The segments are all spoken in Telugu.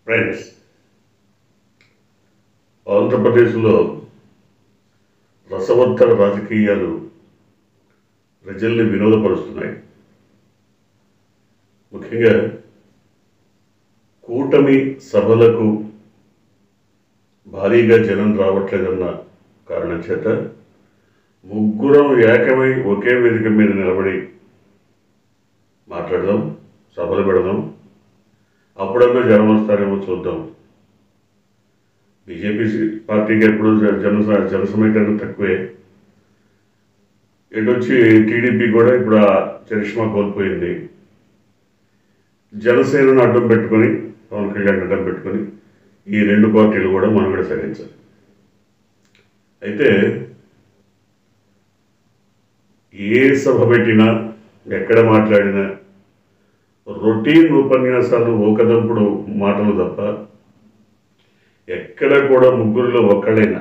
ఫ్రెండ్స్ ఆంధ్రప్రదేశ్లో రసవత్తర రాజకీయాలు ప్రజల్ని వినోదపరుస్తున్నాయి ముఖ్యంగా కూటమి సభలకు భారీగా జనం రావట్లేదన్న కారణం చేత ముగ్గురం ఏకమై ఒకే వేదిక మీద నిలబడి మాట్లాడదాం సభలు పెడదాం అప్పుడన్నా జనం వస్తారేమో చూద్దాం బీజేపీ పార్టీకి ఎప్పుడు జ- జన జన సమీకరణ తక్కువే ఇటు వచ్చి టీడీపీ కూడా ఇప్పుడు ఆ చరిష్మా కోల్పోయింది జనసేనను అడ్డం పెట్టుకొని పవన్ కళ్యాణ్ అడ్డం పెట్టుకొని ఈ రెండు పార్టీలు కూడా మనుగడ సాగించాలి అయితే ఏ సభ పెట్టినా ఎక్కడ మాట్లాడినా రొటీన్ ఉపన్యాసాలు ఓకదంపుడు మాటలు తప్ప ఎక్కడ కూడా ముగ్గురిలో ఒక్కడైనా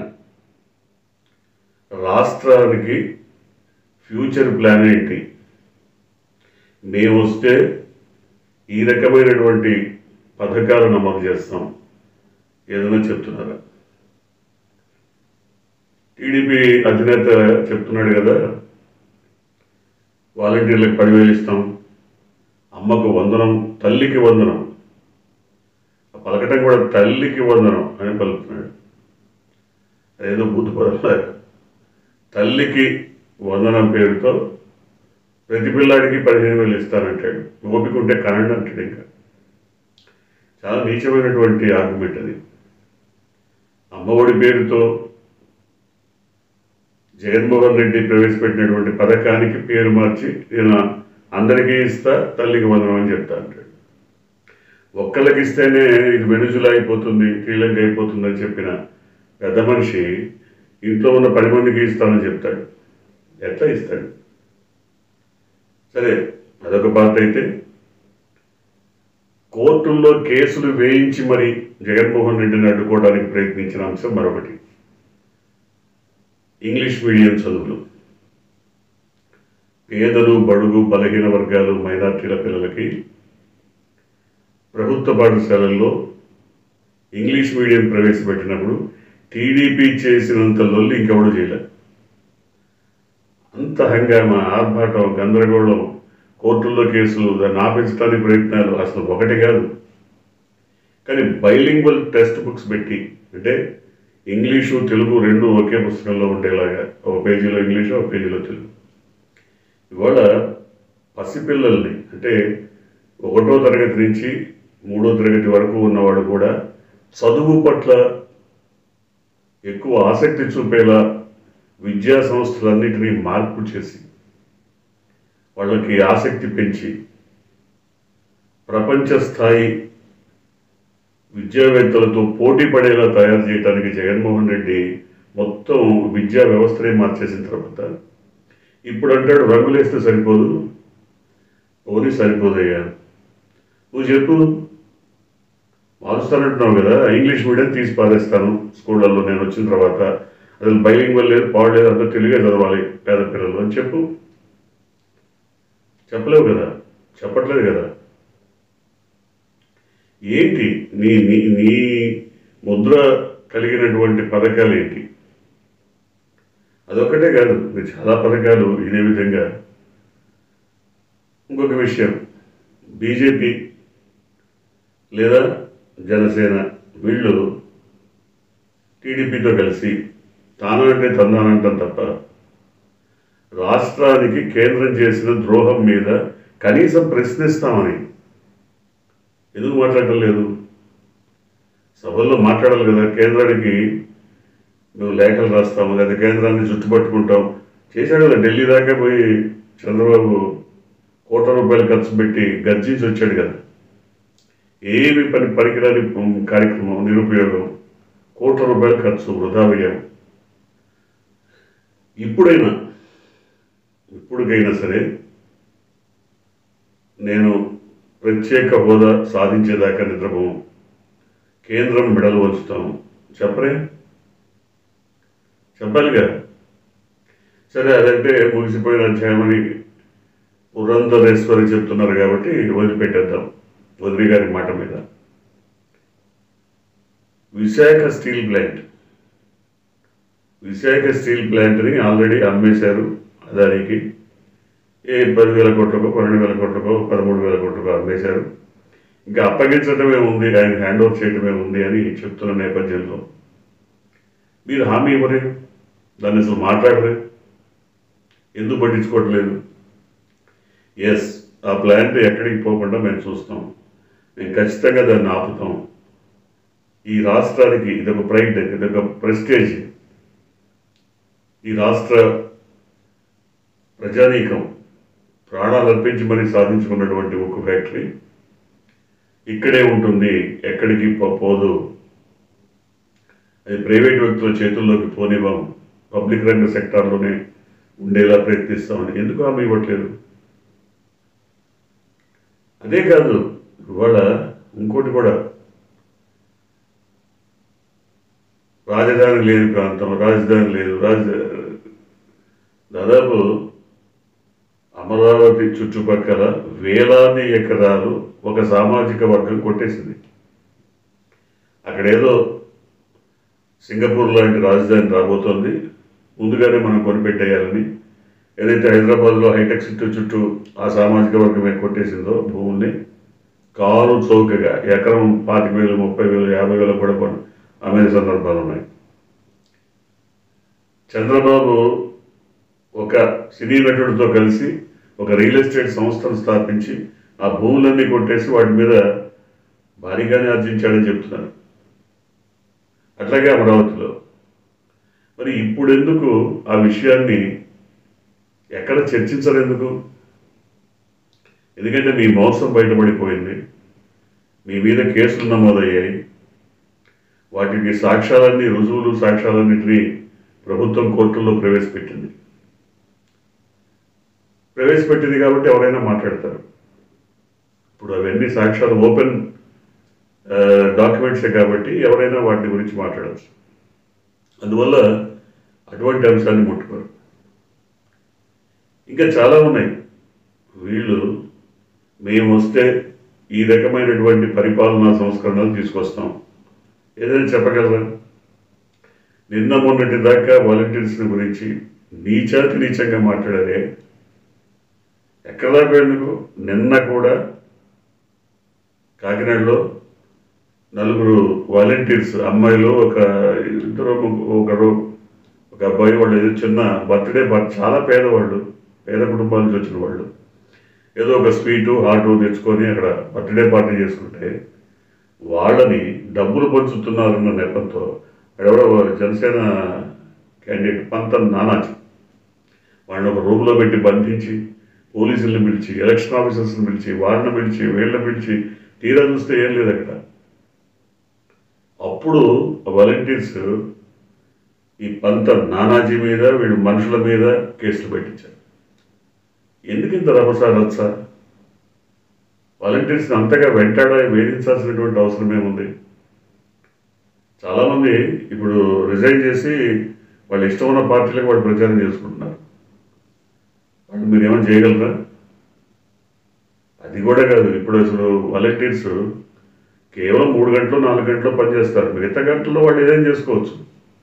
రాష్ట్రానికి ఫ్యూచర్ ప్లాన్ ఏంటి మేము వస్తే ఈ రకమైనటువంటి పథకాలను అమలు చేస్తాం ఏదైనా చెప్తున్నారా టీడీపీ అధినేత చెప్తున్నాడు కదా వాలంటీర్లకు పదివేలు ఇస్తాం అమ్మకు వందనం తల్లికి వందనం ఆ పలకటం కూడా తల్లికి వందనం అని పలుకుతున్నాడు అదేదో బుద్ధి పదలాగా తల్లికి వందనం పేరుతో ప్రతి పిల్లాడికి పదిహేను వేలు ఇస్తానంటాడు ఓపిక ఉంటే కనండి అంటాడు ఇంకా చాలా నీచమైనటువంటి ఆర్గ్యుమెంట్ అది అమ్మఒడి పేరుతో జగన్మోహన్ రెడ్డి ప్రవేశపెట్టినటువంటి పథకానికి పేరు మార్చి నేను అందరికీ ఇస్తా తల్లికి వందనం అని చెప్తా అంటాడు ఒక్కళ్ళకి ఇస్తేనే ఇది వెనుజులా అయిపోతుంది శ్రీలంక అయిపోతుంది అని చెప్పిన పెద్ద మనిషి ఇంట్లో ఉన్న పది మందికి ఇస్తానని చెప్తాడు ఎట్లా ఇస్తాడు సరే అదొక పార్ట్ అయితే కోర్టుల్లో కేసులు వేయించి మరి జగన్మోహన్ రెడ్డిని అడ్డుకోవడానికి ప్రయత్నించిన అంశం మరొకటి ఇంగ్లీష్ మీడియం చదువులు పేదలు బడుగు బలహీన వర్గాలు మైనార్టీల పిల్లలకి ప్రభుత్వ పాఠశాలల్లో ఇంగ్లీష్ మీడియం ప్రవేశపెట్టినప్పుడు టీడీపీ చేసినంత లొల్లి ఇంకెవడు చేయలేదు అంత హంగామా ఆర్భాటం గందరగోళం కోర్టుల్లో కేసులు దాన్ని ఆపించడానికి ప్రయత్నాలు అసలు ఒకటి కాదు కానీ బైలింగ్వల్ టెక్స్ట్ బుక్స్ పెట్టి అంటే ఇంగ్లీషు తెలుగు రెండు ఒకే పుస్తకంలో ఉండేలాగా ఒక పేజీలో ఇంగ్లీషు ఒక పేజీలో తెలుగు ఇవాళ పసిపిల్లల్ని అంటే ఒకటో తరగతి నుంచి మూడో తరగతి వరకు ఉన్నవాడు కూడా చదువు పట్ల ఎక్కువ ఆసక్తి చూపేలా విద్యా సంస్థలన్నిటినీ మార్పు చేసి వాళ్ళకి ఆసక్తి పెంచి ప్రపంచ స్థాయి విద్యావేత్తలతో పోటీ పడేలా తయారు చేయడానికి జగన్మోహన్ రెడ్డి మొత్తం విద్యా వ్యవస్థనే మార్చేసిన తర్వాత ఇప్పుడు అంటాడు రంగులేస్తే సరిపోదు ఓని సరిపోదయ్యా నువ్వు చెప్పు మారుస్తానంటున్నావు కదా ఇంగ్లీష్ మీడియం తీసి పారేస్తాను స్కూళ్ళల్లో నేను వచ్చిన తర్వాత అసలు బైలింగ్ లేదు పాడలేదు అంతా తెలుగే చదవాలి పేద పిల్లలు అని చెప్పు చెప్పలేవు కదా చెప్పట్లేదు కదా ఏంటి నీ నీ నీ ముద్ర కలిగినటువంటి పథకాలు ఏంటి అదొక్కటే కాదు మీరు చాలా పథకాలు ఇదే విధంగా ఇంకొక విషయం బీజేపీ లేదా జనసేన వీళ్ళు టీడీపీతో కలిసి తాను అంటే తందానంటాం తప్ప రాష్ట్రానికి కేంద్రం చేసిన ద్రోహం మీద కనీసం ప్రశ్నిస్తామని ఎందుకు మాట్లాడటం లేదు సభల్లో మాట్లాడాలి కదా కేంద్రానికి మేము లేఖలు రాస్తాము లేదా కేంద్రాన్ని చుట్టుపట్టుకుంటాం చేశాడు కదా ఢిల్లీ దాకా పోయి చంద్రబాబు కోట్ల రూపాయలు ఖర్చు పెట్టి గర్జించి వచ్చాడు కదా ఏమి పని పనికిరాని ఉమ్, కార్యక్రమం నిరుపయోగం కోట్ల రూపాయల ఖర్చు వృధా వ్యయం ఇప్పుడైనా ఇప్పటికైనా సరే నేను ప్రత్యేక హోదా సాధించేదాకా నిద్రపోం కేంద్రం మెడలు వంచుతాం చెప్పరే చెప్పాలిగా సరే అదంటే ముగిసిపోయిన అధ్యాయమని పురంధరేశ్వరి చెప్తున్నారు కాబట్టి వదిలిపెట్టేద్దాం వదిలి గారి మాట మీద Visakha steel plant Visakha steel ప్లాంట్ని ఆల్రెడీ అమ్మేశారు అదానికి ఏ పదివేల కోట్లకో పన్నెండు వేల కోట్లకో పదమూడు వేల కోట్లకో అమ్మేశారు ఇంకా అప్పగించడమే ఉంది ఆయన హ్యాండ్ ఓవర్ చేయడమే ఉంది అని చెప్తున్న నేపథ్యంలో మీరు హామీ ఇవ్వరే దాన్ని అసలు మాట్లాడరే ఎందుకు పట్టించుకోవట్లేదు ఎస్ ఆ ప్లాంట్ ఎక్కడికి పోకుండా మేము చూస్తాం మేము ఖచ్చితంగా దాన్ని ఆపుతాం ఈ రాష్ట్రానికి ఇదొక ప్రైడ్ ఇదొక ప్రెస్టేజ్ ఈ రాష్ట్ర ప్రజానీకం ప్రాణాలు అర్పించి మరీ సాధించుకున్నటువంటి ఒక ఫ్యాక్టరీ ఇక్కడే ఉంటుంది ఎక్కడికి పో- పోదు అది ప్రైవేట్ వ్యక్తుల చేతుల్లోకి పోనివ్వం పబ్లిక్ రంగ సెక్టార్లోనే ఉండేలా ప్రయత్నిస్తామని ఎందుకు హామీ ఇవ్వట్లేదు అదే కాదు ఇవాళ ఇంకోటి కూడా రాజధాని లేని ప్రాంతం రాజధాని లేదు రాజ దాదాపు అమరావతి చుట్టుపక్కల వేలాది ఎకరాలు ఒక సామాజిక వర్గం కొట్టేసింది అక్కడేదో సింగపూర్ లాంటి రాజధాని రాబోతోంది ముందుగానే మనం కొనిపెట్టేయాలని ఏదైతే హైదరాబాద్లో హైటెక్ సిటీ చుట్టూ ఆ సామాజిక వర్గమే కొట్టేసిందో భూముల్ని కారు చౌకగా ఎకరం పాతిక వేలు ముప్పై వేలు యాభై వేలు కూడా కొన అమ్మే సందర్భాలు ఉన్నాయి చంద్రబాబు ఒక సినీ నటుడితో కలిసి ఒక రియల్ ఎస్టేట్ సంస్థను స్థాపించి ఆ భూములన్నీ కొట్టేసి వాటి మీద భారీగానే ఆర్జించాడని చెప్తున్నారు అట్లాగే అమరావతిలో మరి ఇప్పుడు ఎందుకు ఆ విషయాన్ని ఎక్కడ చర్చించలేందుకు ఎందుకంటే మీ మోసం బయటపడిపోయింది మీ మీద కేసులు నమోదయ్యాయి వాటికి సాక్ష్యాలన్నీ రుజువులు సాక్ష్యాలన్నింటినీ ప్రభుత్వం కోర్టుల్లో ప్రవేశపెట్టింది ప్రవేశపెట్టింది కాబట్టి ఎవరైనా మాట్లాడతారు ఇప్పుడు అవన్నీ సాక్ష్యాలు ఓపెన్ డాక్యుమెంట్సే కాబట్టి ఎవరైనా వాటి గురించి మాట్లాడచ్చు అందువల్ల అటువంటి అంశాన్ని ముట్టుకోరు ఇంకా చాలా ఉన్నాయి వీళ్ళు మేము వస్తే ఈ రకమైనటువంటి పరిపాలనా సంస్కరణలు తీసుకొస్తాం ఏదైనా చెప్పగలరా నిన్న మొన్నటి దాకా వాలంటీర్స్ గురించి నీచాతి నీచంగా మాట్లాడారే ఎక్కడ దాకా ఎందుకు నిన్న కూడా కాకినాడలో నలుగురు వాలంటీర్స్ అమ్మాయిలు ఒక ఇద్దరు ముగ్గు- ఒకరు ఒక అబ్బాయి వాళ్ళు ఏదో చిన్న బర్త్డే చాలా పేదవాళ్ళు పేద కుటుంబాల నుంచి వచ్చిన వాళ్ళు ఏదో ఒక స్వీటు హాటు తెచ్చుకొని అక్కడ బర్త్డే పార్టీ చేసుకుంటే వాళ్ళని డబ్బులు పంచుతున్నారన్న నెపంతో ఎవడో జనసేన క్యాండిడేట్ పంతం నానాజీ వాళ్ళని ఒక రూమ్లో పెట్టి బంధించి పోలీసుల్ని పిలిచి ఎలక్షన్ ఆఫీసర్స్ని పిలిచి వాళ్ళని పిలిచి వీళ్ళని పిలిచి తీరా చూస్తే ఏం లేదు అక్కడ అప్పుడు వాలంటీర్స్ ఈ పంత నానాజీ మీద వీళ్ళు మనుషుల మీద కేసులు పెట్టించారు ఎందుకు ఇంత రభస రచ్చ వాలంటీర్స్ అంతగా వెంటాడ వేధించాల్సినటువంటి అవసరం ఏముంది చాలామంది ఇప్పుడు రిజైన్ చేసి వాళ్ళు ఇష్టం ఉన్న పార్టీలకు వాళ్ళు ప్రచారం చేసుకుంటున్నారు వాళ్ళు మీరు ఏమైనా చేయగలరా అది కూడా కాదు ఇప్పుడు అసలు వాలంటీర్స్ కేవలం మూడు గంటలు నాలుగు గంటలు పనిచేస్తారు మిగతా గంటల్లో వాళ్ళు ఏదైనా చేసుకోవచ్చు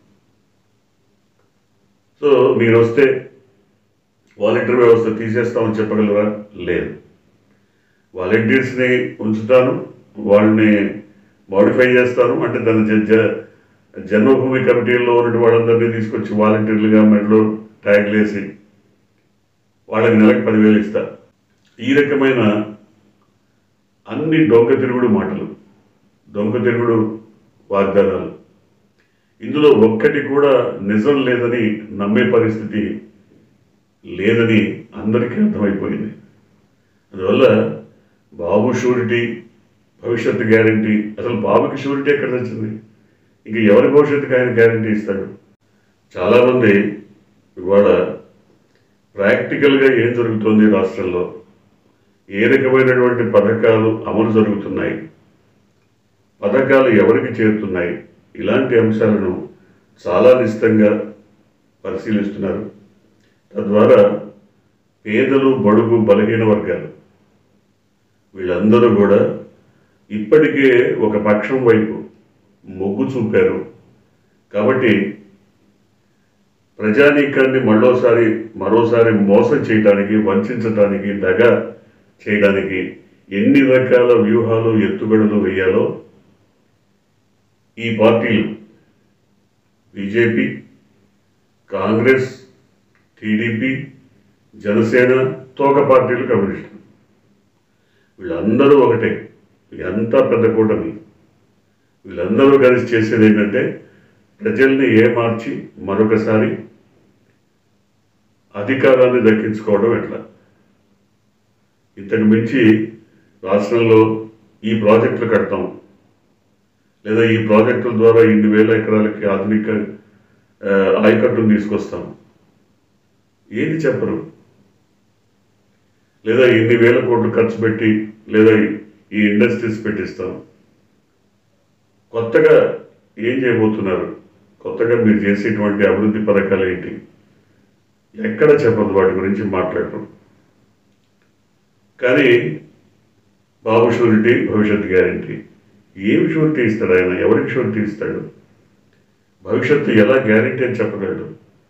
సో మీరు వస్తే వాలంటీర్ వ్యవస్థ తీసేస్తామని చెప్పగలరా లేదు వాలంటీర్స్ని ఉంచుతాను వాళ్ళని మోడిఫై చేస్తాను అంటే తన జ- జ- జన్మభూమి కమిటీల్లో ఉన్న వాళ్ళందరినీ తీసుకొచ్చి వాలంటీర్లుగా మెడలో ట్యాగ్లు వేసి వాళ్ళకి నెలకు పదివేలు ఇస్తా ఈ రకమైన అన్ని డొంక తిరుగుడు మాటలు దొంగ తిరుగుడు వాగ్దానాలు ఇందులో ఒక్కటి కూడా నిజం లేదని నమ్మే పరిస్థితి లేదని అందరికీ అర్థమైపోయింది అందువల్ల బాబు షూరిటీ భవిష్యత్తు గ్యారంటీ అసలు బాబుకి షూరిటీ ఎక్కడ వచ్చింది ఇంక ఎవరి భవిష్యత్తుకి ఆయన గ్యారంటీ ఇస్తాడు చాలామంది ఇవాళ ప్రాక్టికల్గా ఏం జరుగుతోంది రాష్ట్రంలో ఏ రకమైనటువంటి పథకాలు అమలు జరుగుతున్నాయి పథకాలు ఎవరికి చేరుతున్నాయి ఇలాంటి అంశాలను చాలా నిశ్చితంగా పరిశీలిస్తున్నారు తద్వారా పేదలు బడుగు బలహీన వర్గాలు వీళ్ళందరూ కూడా ఇప్పటికే ఒక పక్షం వైపు మొగ్గు చూపారు కాబట్టి ప్రజానీకాన్ని మరోసారి మరోసారి మోసం చేయడానికి వంచడానికి దగ చేయడానికి ఎన్ని రకాల వ్యూహాలు ఎత్తుగడలు వేయాలో ఈ పార్టీలు బీజేపీ కాంగ్రెస్ టీడీపీ జనసేన తోక పార్టీలు కమ్యూనిస్టులు వీళ్ళందరూ ఒకటే ఎంత పెద్ద కూటమి వీళ్ళందరూ కలిసి చేసేది ఏంటంటే ప్రజల్ని ఏమార్చి మరొకసారి అధికారాన్ని దక్కించుకోవడం ఎట్లా ఇంతకు మించి రాష్ట్రంలో ఈ ప్రాజెక్టులు కడతాం లేదా ఈ ప్రాజెక్టుల ద్వారా ఇన్ని వేల ఎకరాలకి ఆధునిక ఆ, ఆయకట్టును తీసుకొస్తాం ఏది చెప్పరు లేదా ఇన్ని వేల కోట్లు ఖర్చు పెట్టి లేదా ఈ ఇండస్ట్రీస్ పెట్టిస్తాం కొత్తగా ఏం చేయబోతున్నారు కొత్తగా మీరు చేసేటువంటి అభివృద్ధి పథకాలు ఏంటి ఎక్కడ చెప్పదు వాటి గురించి మాట్లాడటం కానీ బాబు షూరిటీ భవిష్యత్ గ్యారంటీ ఏమి షూరిటీ ఇస్తాడు ఆయన ఎవరికి షూరిటీ ఇస్తాడు భవిష్యత్తు ఎలా గ్యారంటీ అని చెప్పగలడు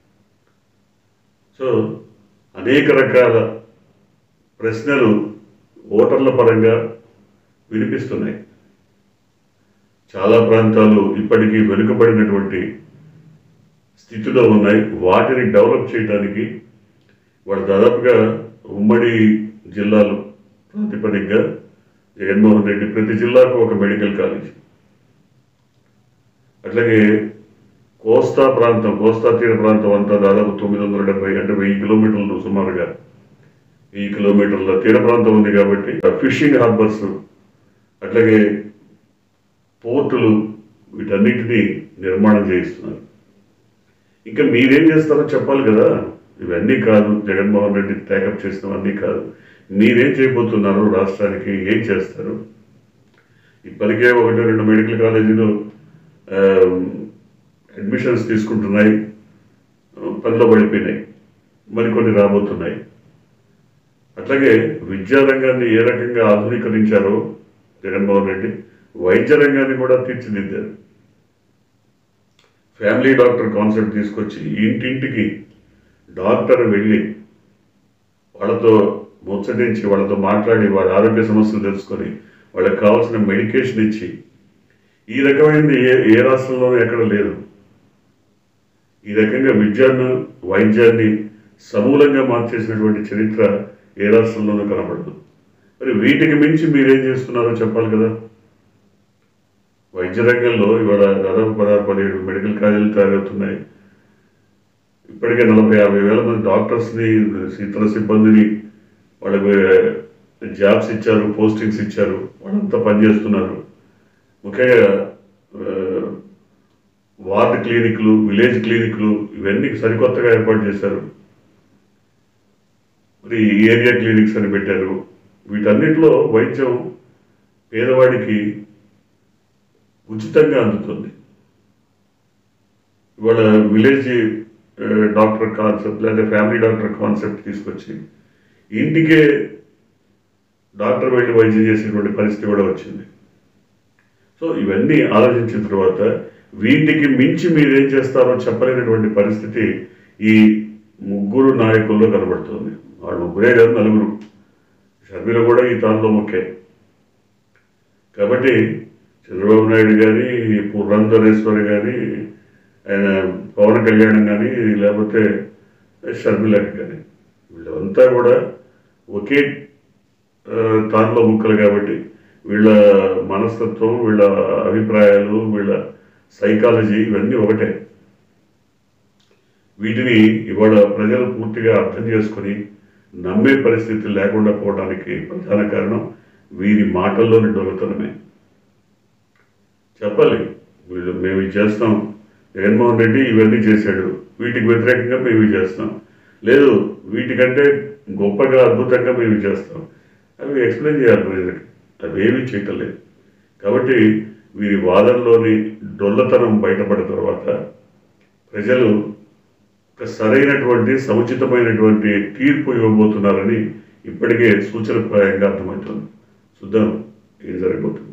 సో అనేక రకాల ప్రశ్నలు ఓటర్ల పరంగా వినిపిస్తున్నాయి చాలా ప్రాంతాలు ఇప్పటికీ వెనుకబడినటువంటి స్థితిలో ఉన్నాయి వాటిని డెవలప్ చేయడానికి వాళ్ళు దాదాపుగా ఉమ్మడి జిల్లాలు ప్రాతిపదికగా జగన్మోహన్ రెడ్డి ప్రతి జిల్లాకు ఒక మెడికల్ కాలేజ్ అట్లాగే కోస్తా ప్రాంతం కోస్తా తీర ప్రాంతం అంతా దాదాపు తొమ్మిది వందల డెబ్బై అంటే వెయ్యి కిలోమీటర్లు సుమారుగా వెయ్యి కిలోమీటర్ల తీర ప్రాంతం ఉంది కాబట్టి ఫిషింగ్ హార్బర్స్ అట్లాగే పోర్టులు వీటన్నిటినీ నిర్మాణం చేయిస్తున్నారు ఇంకా మీరేం చేస్తారో చెప్పాలి కదా ఇవన్నీ కాదు జగన్మోహన్ రెడ్డి టేకప్ చేసినవన్నీ కాదు మీరేం చేయబోతున్నారు రాష్ట్రానికి ఏం చేస్తారు ఇప్పటికే ఒకటి రెండు మెడికల్ కాలేజీలు అడ్మిషన్స్ తీసుకుంటున్నాయి పనిలో పడిపోయినాయి మరికొన్ని రాబోతున్నాయి అట్లాగే విద్యారంగాన్ని ఏ రకంగా ఆధునీకరించారో జగన్మోహన్ రెడ్డి వైద్య రంగాన్ని కూడా తీర్చిదిద్దారు ఫ్యామిలీ డాక్టర్ కాన్సెప్ట్ తీసుకొచ్చి ఇంటింటికి డాక్టర్ వెళ్ళి వాళ్ళతో ముచ్చటించి వాళ్ళతో మాట్లాడి వాళ్ళ ఆరోగ్య సమస్యలు తెలుసుకొని వాళ్ళకి కావాల్సిన మెడికేషన్ ఇచ్చి ఈ రకమైనది ఏ ఏ రాష్ట్రంలోనూ ఎక్కడ లేదు ఈ రకంగా విద్యను వైద్యాన్ని సమూలంగా మార్చేసినటువంటి చరిత్ర ఏ రాష్ట్రంలోనూ కనపడదు మరి వీటికి మించి మీరేం చేస్తున్నారో చెప్పాలి కదా వైద్య రంగంలో ఇవాళ దాదాపు పదహారు పదిహేడు మెడికల్ కాలేజీలు తయారవుతున్నాయి ఇప్పటికే నలభై యాభై వేల మంది డాక్టర్స్ని ఇతర సిబ్బందిని వాళ్ళకి జాబ్స్ ఇచ్చారు పోస్టింగ్స్ ఇచ్చారు వాళ్ళంతా పనిచేస్తున్నారు ముఖ్యంగా ఆ, వార్డ్ క్లినిక్లు విలేజ్ క్లినిక్లు ఇవన్నీ సరికొత్తగా ఏర్పాటు చేశారు మరి ఏరియా క్లినిక్స్ అని పెట్టారు వీటన్నిటిలో వైద్యం పేదవాడికి ఉచితంగా అందుతుంది ఇవాళ విలేజ్ ఆ, డాక్టర్ కాన్సెప్ట్ లేదా ఫ్యామిలీ డాక్టర్ కాన్సెప్ట్ తీసుకొచ్చి ఇంటికే డాక్టర్ వెళ్ళి వైద్యం చేసేటువంటి పరిస్థితి కూడా వచ్చింది సో ఇవన్నీ ఆలోచించిన తర్వాత వీటికి మించి మీరేం చేస్తారో చెప్పలేనటువంటి పరిస్థితి ఈ ముగ్గురు నాయకుల్లో కనబడుతుంది వాళ్ళు ముగ్గురే కాదు నలుగురు షర్మిల కూడా ఈ తానులో ముఖ్యే కాబట్టి చంద్రబాబు నాయుడు కానీ పురంధరేశ్వరి కానీ ఆయన పవన్ కళ్యాణ్ కానీ లేకపోతే షర్మిలకి కానీ వీళ్ళంతా కూడా ఒకే ఆ, తానులో ముక్కలు కాబట్టి వీళ్ళ మనస్తత్వం వీళ్ళ అభిప్రాయాలు వీళ్ళ సైకాలజీ ఇవన్నీ ఒకటే వీటిని ఇవాళ ప్రజలు పూర్తిగా అర్థం చేసుకొని నమ్మే పరిస్థితి లేకుండా పోవడానికి ప్రధాన కారణం వీరి మాటల్లోని దొంగతనమే చెప్పాలి వీళ్ళు మేము ఇది చేస్తాం జగన్మోహన్ రెడ్డి ఇవన్నీ చేశాడు వీటికి వ్యతిరేకంగా మేము ఇవి చేస్తాం లేదు వీటికంటే గొప్పగా అద్భుతంగా మేము ఇవి చేస్తాం అవి ఎక్స్ప్లెయిన్ చేయాలి ప్రజలకి అవి ఏమీ చేయటం లేదు కాబట్టి వీరి వాదనలోని డొల్లతనం బయటపడిన తర్వాత ప్రజలు ఒక సరైనటువంటి సముచితమైనటువంటి తీర్పు ఇవ్వబోతున్నారని ఇప్పటికే సూచనప్రాయంగా అర్థమవుతుంది చూద్దాం ఏం జరగబోతుంది